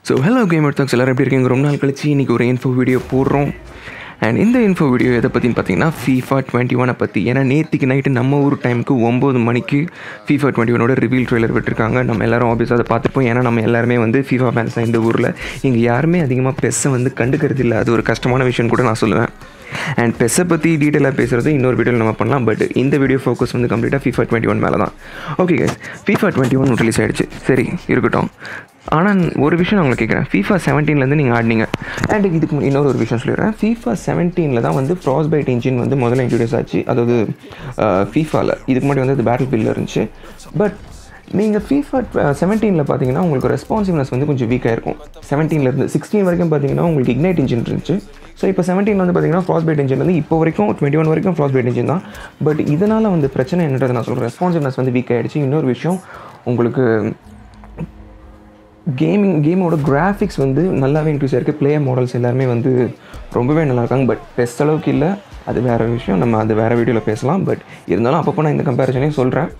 so hello gamer tax எல்லோரும் எப்படி இருக்கீங்க ரொம்ப நாள் கழிச்சு இன்றைக்கி ஒரு இன்ஃபோ வீடியோ போடுறோம் அண்ட் இந்த இன்ஃபோ வீடியோ எதை பற்றின்னு பார்த்தீங்கன்னா ஃபீஃபா டுவெண்ட்டி ஒனை பற்றி ஏன்னா நேற்றுக்கு நைட்டு நம்ம ஊர் டைமுக்கு ஒம்பது மணிக்கு ஃபீஃபா டுவெண்ட்டி ஒனோட ரிவீல் ட்ரெய்லர் விட்டுருக்காங்க நம்ம எல்லாரும் ஆப்வியஸாக அதை பார்த்துப்போம் ஏன்னா நம்ம எல்லாருமே வந்து ஃபீஃபா ஃபேன்ஸ் தான் இந்த ஊரில் இங்கே யாருமே அதிகமாக பெஸ்ஸை வந்து கண்டுக்கிறது இல்லை அது ஒரு கஷ்டமான விஷயம் கூட நான் சொல்லுவேன் அண்ட் பெஸ்ஸை பற்றி டீட்டெயிலாக பேசுகிறது இன்னொரு வீடியோவில் நம்ம பண்ணலாம் பட் இந்த வீடியோ ஃபோக்கஸ் வந்து கம்ப்ளீட்டாக ஃபீஃபா டுவெண்ட்டி ஒன் மேலே தான் okay guys FIFA twenty one release ஆகிடுச்சு சரி இருக்கட்டும் ஆனால் ஒரு விஷயம் நான் உங்களுக்கு கேட்குறேன் ஃபீஃபா செவன்டீன்லேருந்து நீங்கள் ஆடினீங்க அண்ட் இதுக்கு மு- இன்னொரு ஒரு விஷயம் சொல்லிடுறேன் ஃபீஃபா செவன்டீனில் தான் வந்து ஃப்ராஸ் பைட் இன்ஜின் வந்து முதல்ல இன்ட்ரடியூஸ் ஆச்சு அதாவது ஃபீஃபாவில் இதுக்கு முன்னாடி வந்து அது பேட்டில் ஃபீல்டில் இருந்துச்சு பட் நீங்கள் ஃபீஃபா செவன்டீனில் பார்த்தீங்கன்னா உங்களுக்கு ரெஸ்பான்சிவ்னஸ் வந்து கொஞ்சம் வீக்காக இருக்கும் செவன்டீன்லேருந்து சிக்ஸ்டீன் வரைக்கும் பார்த்தீங்கன்னா உங்களுக்கு இக்னைட் இன்ஜின் இருந்துச்சு ஸோ இப்போ செவன்டீன் வந்து பார்த்தீங்கன்னா ஃப்ராஸ் பைட் இன்ஜின் வந்து இப்போ வரைக்கும் டுவெண்ட்டி ஒன் வரைக்கும் ஃப்ராஸ் பைட் இன்ஜின் தான் பட் இதனால் வந்து பிரச்சனை என்னன்றது நான் சொல்கிறேன் ரெஸ்பான்சிவ்னஸ் வந்து வீக் ஆகிடுச்சு இன்னொரு விஷயம் உங்களுக்கு கேமிங் கேமோட கிராஃபிக்ஸ் வந்து நல்லாவே இன்க்ரீஸ் ஆயிருக்கு பிளேயர் மாடல்ஸ் எல்லாருமே வந்து ரொம்பவே நல்லா இருக்காங்க பட் பெஸ்ட் அளவுக்கு இல்லை அது வேறு விஷயம் நம்ம அது வேறு வீடியோவில் பேசலாம் பட் இருந்தாலும் அப்பப்போ நான் இந்த கம்பேரிசனையும் சொல்கிறேன்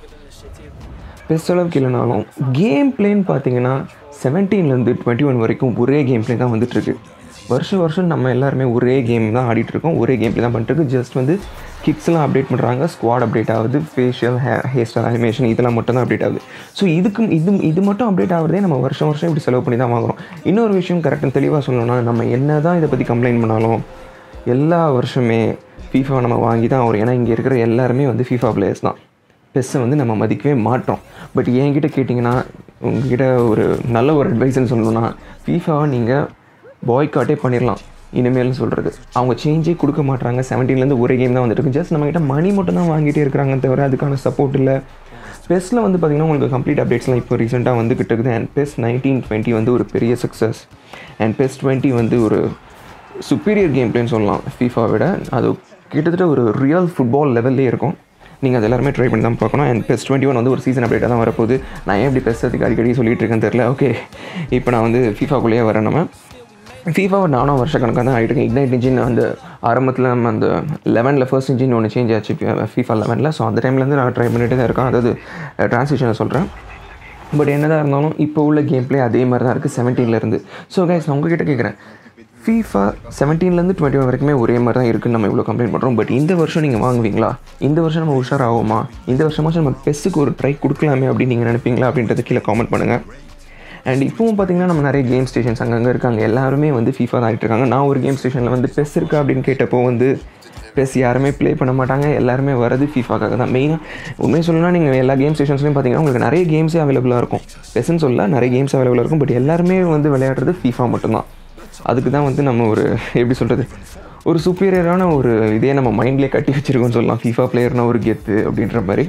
பெஸ்ட் அளவுக்கு இல்லைனாலும் கேம் பிளேன்னு பார்த்தீங்கன்னா செவன்டீன்லேருந்து டுவெண்ட்டி ஒன் வரைக்கும் ஒரே கேம் பிளே தான் வந்துட்டுருக்கு வருஷம் வருஷம் நம்ம எல்லாருமே ஒரே கேம் தான் ஆடிட்டு இருக்கோம் ஒரே கேம் பிளே தான் பண்ணிட்டுருக்கு ஜஸ்ட் வந்து கிட்ஸ்லாம் அப்டேட் பண்ணுறாங்க ஸ்குவாட் அப்டேட் ஆகுது ஃபேஷியல் ஹே ஹேர் ஸ்டைல் அனிமேஷன் இதெல்லாம் மட்டும் தான் அப்டேட் ஆகுது ஸோ இதுக்கு இது இது மட்டும் அப்டேட் ஆகிறதே நம்ம வருஷம் வருஷம் இப்படி செலவு பண்ணி தான் வாங்குறோம் இன்னொரு விஷயம் கரெக்டாக தெளிவாக சொல்லணும்னா நம்ம என்ன தான் இதை பற்றி கம்ப்ளைண்ட் பண்ணாலும் எல்லா வருஷமே ஃபீஃபா நம்ம வாங்கி தான் வரும் ஏன்னா இங்கே இருக்கிற எல்லாருமே வந்து ஃபீஃபா பிளேயர்ஸ் தான் பெஸ்ஸை வந்து நம்ம மதிக்கவே மாட்டோம் பட் என்கிட்ட கேட்டிங்கன்னா உங்ககிட்ட ஒரு நல்ல ஒரு அட்வைஸ்ன்னு சொல்லணும்னா ஃபீஃபாவை நீங்கள் பாய்காட்டே பண்ணிடலாம் இனிமேல்னு சொல்கிறது அவங்க சேஞ்சே கொடுக்க மாட்டாங்க செவன்டீன்லேருந்து ஒரே கேம் தான் வந்துட்டு இருக்கு ஜஸ்ட் நம்மகிட்ட மணி மட்டும் தான் வாங்கிட்டே இருக்கிறாங்க தவிர அதுக்கான சப்போர்ட் இல்லை பெஸ்ட்டில் வந்து பார்த்திங்கன்னா உங்களுக்கு கம்ப்ளீட் அப்டேட்ஸ்லாம் இப்போ ரீசெண்டாக வந்துக்கிட்டு இருக்குது அண்ட் பெஸ் நைன்டீன் டுவெண்ட்டி வந்து ஒரு பெரிய சக்ஸஸ் அண்ட் பெஸ் டுவெண்ட்டி வந்து ஒரு சுப்பீரியர் கேம் பிளேன்னு சொல்லலாம் ஃபீஃபா விட அது கிட்டத்தட்ட ஒரு ரியல் ஃபுட்பால் லெவல்லே இருக்கும் நீங்கள் அது எல்லாருமே ட்ரை பண்ணி தான் பார்க்கணும் அண்ட் பெஸ் டுவெண்ட்டி ஒன் வந்து ஒரு சீசன் அப்டேட்டாக தான் வரப்போகுது நான் ஏன் இப்படி பெஸ் அதுக்கு அடிக்கடி சொல்லிட்டு இருக்கேன்னு தெரில ஓகே இப்போ நான் வந்து ஃபீஃபாக்குள்ளேயே வரேன் நம்ம ஃபீஃபாவை நானும் வருஷ கணக்காக தான் ஆகிட்டு இருக்கேன் இக்னைட் இன்ஜின் அந்த ஆரம்பத்தில் நம்ம அந்த லெவனில் ஃபர்ஸ்ட் இன்ஜின் ஒன்று சேஞ்ச் ஆச்சு ஃபீஃபா லெவனில் ஸோ அந்த டைம்லேருந்து நான் ட்ரை பண்ணிட்டு தான் இருக்கேன் அதாவது ட்ரான்ஸ்லேஷனை சொல்கிறேன் பட் என்னதான் இருந்தாலும் இப்போ உள்ள கேம் ப்ளே அதே மாதிரி தான் இருக்குது செவன்டீன்லேருந்து ஸோ கைஸ் நான் உங்ககிட்ட கேட்குறேன் ஃபீஃபா செவன்டீன்லேருந்து டுவெண்ட்டி ஒன் வரைக்குமே ஒரே மாதிரி தான் இருக்குன்னு நம்ம இவ்வளோ கம்ப்ளைண்ட் பண்ணுறோம் பட் இந்த வருஷம் நீங்கள் வாங்குவீங்களா இந்த வருஷம் நம்ம உஷார் ஆகுமா இந்த வருஷமாச்சும் நம்ம பெஸ்ஸுக்கு ஒரு ட்ரை கொடுக்கலாமே அப்படின்னு நீங்கள் நினைப்பீங்களா அப்படின்றத கீழே காமெண்ட் பண்ணுங்கள் அண்ட் இப்போவும் பார்த்தீங்கன்னா நம்ம நிறைய கேம் ஸ்டேஷன்ஸ் அங்கங்கே இருக்காங்க எல்லாருமே வந்து ஃபீஃபா தான் ஆகிட்டு இருக்காங்க நான் ஒரு கேம் ஸ்டேஷனில் வந்து பெஸ் இருக்கா அப்படின்னு கேட்டப்போ வந்து பெஸ் யாருமே ப்ளே பண்ண மாட்டாங்க எல்லாருமே வரது ஃபீஃபாக்காக தான் மெயினாக உண்மையை சொல்லணும்னா நீங்கள் எல்லா கேம் ஸ்டேஷன்ஸ்லையும் பார்த்தீங்கன்னா உங்களுக்கு நிறைய கேம்ஸே அவைலபிளாக இருக்கும் பெஸ்ன்னு சொல்ல நிறைய கேம்ஸ் அவைலபிளாக இருக்கும் பட் எல்லாருமே வந்து விளையாடுறது ஃபீஃபா மட்டும்தான் அதுக்கு தான் வந்து நம்ம ஒரு எப்படி சொல்கிறது ஒரு சுப்பீரியரான ஒரு இதே நம்ம மைண்ட்லேயே கட்டி வச்சிருக்கோம்னு சொல்லலாம் ஃபீஃபா பிளேயர்னா ஒரு கெத்து அப்படின்ற மாதிரி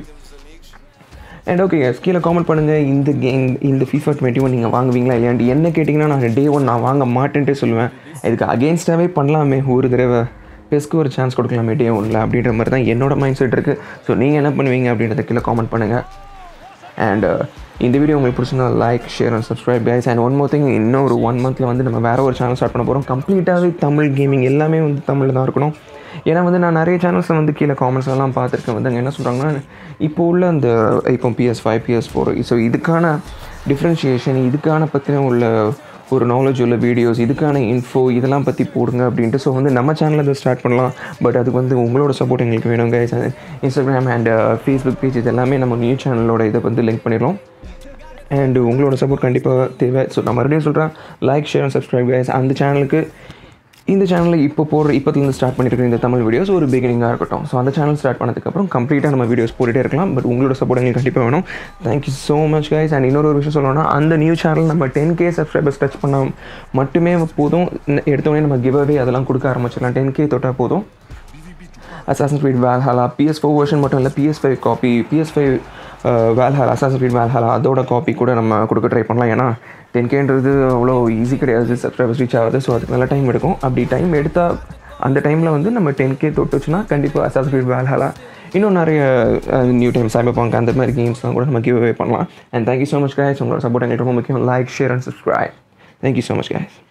அண்ட் ஓகே கீழே காமெண்ட் பண்ணுங்கள் இந்த கேம் இந்த ஃபீஃபா டுவெண்ட்டி ஒன் நீங்கள் வாங்குவீங்களா இல்லையாண்டு என்ன கேட்டிங்கன்னா நான் டே ஒன் நான் வாங்க மாட்டேன்ட்டே சொல்லுவேன் இதுக்கு அகேன்ஸ்டாகவே பண்ணலாமே ஒரு தடவை பெஸ்க்கு ஒரு சான்ஸ் கொடுக்கலாமே டே ஒன்ல அப்படின்ற மாதிரி தான் என்னோட மைண்ட் செட் இருக்குது ஸோ நீங்கள் என்ன பண்ணுவீங்க அப்படின்றத கீழே காமெண்ட் பண்ணுங்கள் அண்ட் இந்த வீடியோ உங்களுக்கு பிடிச்சிருந்தா like share and subscribe guys and one more thing இன்னும் ஒரு ஒன் மந்தில் வந்து நம்ம வேறு ஒரு சேனல் ஸ்டார்ட் பண்ண போகிறோம் கம்ப்ளீட்டாகவே தமிழ் கேமிங் எல்லாமே வந்து தமிழில் தான் இருக்கணும் ஏன்னா வந்து நான் நிறைய சேனல்ஸை வந்து கீழே காமெண்ட்ஸ் எல்லாம் பார்த்துருக்கேன் வந்து அங்கே என்ன சொல்கிறாங்கன்னா இப்போ உள்ள அந்த இப்போ PS five PS four so இதுக்கான டிஃப்ரென்ஷியேஷன் இதுக்கான பற்றின உள்ள ஒரு நாலேஜ் உள்ள வீடியோஸ் இதுக்கான இன்ஃபோ இதெல்லாம் பற்றி போடுங்க அப்படின்ட்டு ஸோ வந்து நம்ம சேனலில் அதை ஸ்டார்ட் பண்ணலாம் பட் அதுக்கு வந்து உங்களோட சப்போர்ட் எங்களுக்கு வேணும் guys Instagram and Facebook page இது எல்லாமே நம்ம நியூ சேனலோட இதை வந்து லிங்க் பண்ணிடுறோம் அண்ட் உங்களோட சப்போர்ட் கண்டிப்பாக தேவை ஸோ நான் மறுபடியும் சொல்கிறேன் like share and subscribe guys அந்த சேனலுக்கு இந்த சேனலில் இப்போ போடுற இப்போத்துலேருந்து ஸ்டார்ட் பண்ணியிருக்கிற இந்த தமிழ் வீடியோஸ் ஒரு பிகினிங்காக இருக்கட்டும் ஸோ அந்த சேனல் ஸ்டார்ட் பண்ணதுக்கப்புறம் கம்ப்ளீட்டாக நம்ம வீடியோஸ் போட்டுகிட்டே இருக்கலாம் பட் உங்களோட சப்போர்ட் எங்களுக்கு கண்டிப்பாக வேணும் thank you so much guys and இன்னொரு ஒரு விஷயம் சொல்லணும்னா அந்த நியூ சேனல் நம்ம டென் கே சப்ஸ்கிரைபர்ஸ் டச் பண்ணால் மட்டுமே போதும் எடுத்தோடனே நம்ம கிவ் அவே அதெல்லாம் கொடுக்க ஆரம்பிச்சிடலாம் டென் கே தொட்டால் போதும் assassin speed Valhalla PS four version மட்டும் இல்லை PS five copy PS five Valhalla assassin speed Valhalla அதோட காப்பி கூட நம்ம கொடுக்க ட்ரை பண்ணலாம் ஏன்னா டென் கேன்றது அவ்வளோ ஈஸி கிடையாது சப்ஸ்கிரைபர்ஸ் ரீச் ஆகுது ஸோ அதுக்கு நல்ல டைம் எடுக்கும் அப்படி டைம் எடுத்தால் அந்த டைமில் வந்து நம்ம டென் கே தொட்டுச்சுன்னா கண்டிப்பாக அசாசன் ஸ்பீட் வேல்ஹாலா இன்னும் நிறைய நியூ டைம் சைபர் பாங்க் அந்த மாதிரி கேம்ஸ்லாம் கூட நம்ம கிவ் அவே பண்ணலாம் and thank you so much guys உங்களோட சப்போர்ட் எங்களுக்கு ரொம்ப முக்கியம் like share and subscribe thank you so much guys